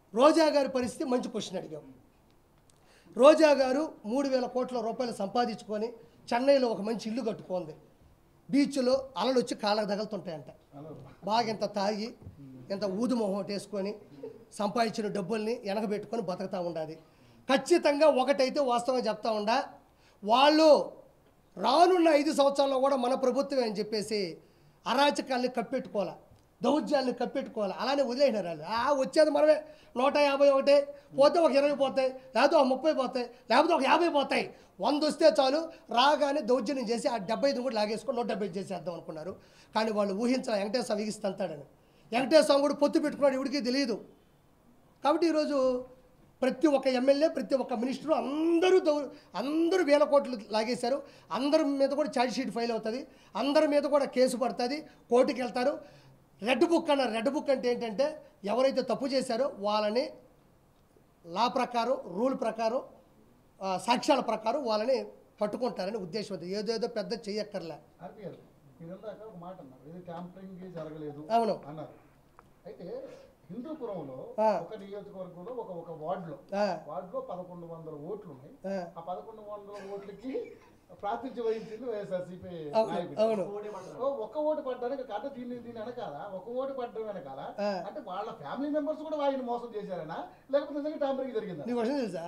రోజా గారి పరిస్థితి మంచి క్వశ్చన్ అడిగాం రోజా గారు మూడు వేల కోట్ల రూపాయలు సంపాదించుకొని చెన్నైలో ఒక మంచి ఇల్లు కట్టుకుంది బీచ్లో అలలు వచ్చి కాళ్ళకు తగులుతుంటాయంట బాగా ఇంత తాగి ఇంత ఊదు మొహం ఒకటి వేసుకొని సంపాదించిన డబ్బుల్ని వెనకబెట్టుకొని బతుకుతూ ఉండాలి ఖచ్చితంగా ఒకటైతే వాస్తవం చెప్తా ఉండా వాళ్ళు రానున్న ఐదు సంవత్సరాల్లో కూడా మన ప్రభుత్వం అని చెప్పేసి అరాచకాల్ని కప్పెట్టుకోవాలి దౌర్జాల్ని కప్పెట్టుకోవాలి అలానే వదిలేసినారు వాళ్ళు ఆ వచ్చేది మనమే నూట యాభై ఒకటి పోతే ఒక ఇరవై పోతాయి లేకపోతే ఒక ముప్పై పోతాయి లేకపోతే ఒక యాభై పోతాయి వంద వస్తే చాలు రాగానే దౌర్జన్యం చేసి ఆ డెబ్బై ఐదు కూడా లాగేసుకొని నూట డెబ్బై చేసేద్దాం అనుకున్నారు కానీ వాళ్ళు ఊహించాలి వెంకటేశ్వర విగిస్తుంటాడని వెంకటేశ్వర కూడా పొత్తు పెట్టుకున్నాడు ఇవిడికి తెలియదు కాబట్టి ఈరోజు ప్రతి ఒక్క ఎమ్మెల్యే ప్రతి ఒక్క మినిస్టరు అందరూ దౌ అందరూ వేల కోట్లు లాగేశారు అందరి మీద కూడా ఛార్జ్ షీట్ ఫైల్ అవుతుంది అందరి మీద కూడా కేసు పడుతుంది కోర్టుకి వెళ్తారు రెడ్ బుక్ అన్నారు రెడ్ బుక్ అంటే ఏంటంటే ఎవరైతే తప్పు చేశారో వాళ్ళని లా ప్రకారం రూల్ ప్రకారం ఆ, సాక్ష్యాల ప్రకారం వాళ్ళని పట్టుకుంటారని ఉద్దేశం ఉంది ఏదేదో పెద్ద చెయ్యక్కర్లే ఆర్పి గారు మీరు ఇందాక ఒక మాట అన్నారు ఇది ట్యాంపరింగ్ జరగలేదు అవును. అన్నారు అయితే హిందూపురంలో ఆ. ఒక నియోజకవర్గంలో ఒక ఒక వార్డులో ఆ, వార్డులో పదకొండు వందల ఓట్లు ఉన్నాయి ఆ, ఆ పదకొండు వందల ఓట్లకి ప్రాతినిధ్యం వహించింది వైఎస్ఆర్సీపీ అవును, నాయకుడు అవును ఓ, ఒక్క ఓటు పడ్డానికి అంటే దీన్ని దీని వెనకాల ఒక ఓటు పడ్డం వెనకాల ఆ. అంటే వాళ్ళ ఫ్యామిలీ మెంబర్స్ కూడా ఆయన మోసం చేశారనా లేకపోతే నిజంగా ట్యాంపరింగ్ జరిగిందా నీకు విషయం తెలుసా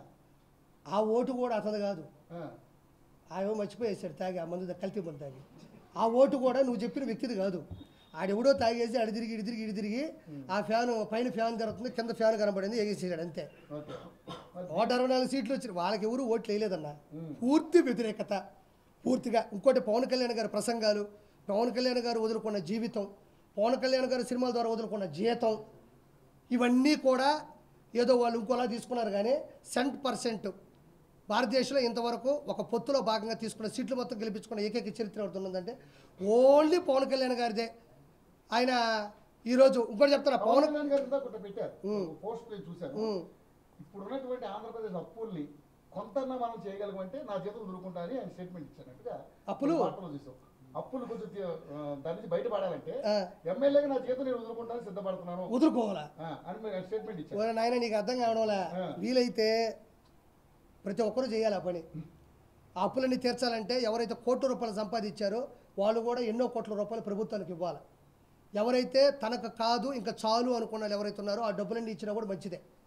ఆ ఓటు కూడా అతను కాదు ఆ. ఆయన మర్చిపోయేసాడు తాగి ఆ మందు కల్తీ మందు తాగి ఆ ఓటు కూడా నువ్వు చెప్పిన వ్యక్తిది కాదు ఆడెవడో తాగేసి అడి తిరిగి ఇడి తిరిగి ఇడి తిరిగి ఆ ఫ్యాన్ పైన ఫ్యాన్ జరుగుతుంది కింద ఫ్యాన్ కనబడింది ఎగేసేసాడు అంతే ఓకే మరి నూట అరవై నాలుగు సీట్లు వచ్చినాయి వాళ్ళకి ఎవరు ఓట్లు వేయలేదన్న ఉమ్. పూర్తి వ్యతిరేకత పూర్తిగా ఇంకోటి పవన్ కళ్యాణ్ గారి ప్రసంగాలు పవన్ కళ్యాణ్ గారు వదులుకున్న జీవితం పవన్ కళ్యాణ్ గారు సినిమాల ద్వారా వదులుకున్న జీతం ఇవన్నీ కూడా ఏదో వాళ్ళు ఇంకోలా తీసుకున్నారు కానీ సెంట్ పర్సెంట్ భారతదేశంలో ఇంతవరకు ఒక పొత్తులో భాగంగా తీసుకున్న సీట్లు మొత్తం గెలిపించుకున్న ఏకైక చరిత్ర ఒకటి ఉన్నదంటే ఓన్లీ పవన్ కళ్యాణ్ గారిదే ఆయన ఈరోజు ఇంకోటి చెప్తారా పవన్ పవన్ కళ్యాణ్ గారు ఇందాక ఒకటి పెట్టారు పోస్ట్ నేను చూశాను ఉమ్. ఇప్పుడు ఉన్నటువంటి ఆంధ్రప్రదేశ్ అప్పుల్ని కొంత మనం చేయగలమంటే నా చేతులు వదులుకుంటా అని ఆయన స్టేట్మెంట్ ఇచ్చినట్టుగా అప్పులు? వార్తలో చూసాం అప్పులు కొంచెం తీ- ఆ, దాని నుంచి బయటపడాలంటే ఆ, ఎమ్మెల్యేగా నా చేతులు నేను వదులుకుంటాను సిద్ధపడుతున్నాను వదులుకోవాలా ఆ, అని మీరు స్టేట్మెంట్ ఇచ్చారు ఓరే నాయన నీకు అర్థం కావడంలే ఆ. వీలైతే ప్రతి ఒక్కరూ చేయాలి ఆ పని ఆ అప్పులన్నీ తీర్చాలంటే ఎవరైతే కోట్ల రూపాయలు సంపాదించారో వాళ్ళు కూడా ఎన్నో కోట్ల రూపాయలు ప్రభుత్వానికి ఇవ్వాలి ఎవరైతే తనకు కాదు ఇంకా చాలు అనుకున్న వాళ్ళు ఎవరైతే ఉన్నారో ఆ డబ్బులన్నీ ఇచ్చినా కూడా మంచిదే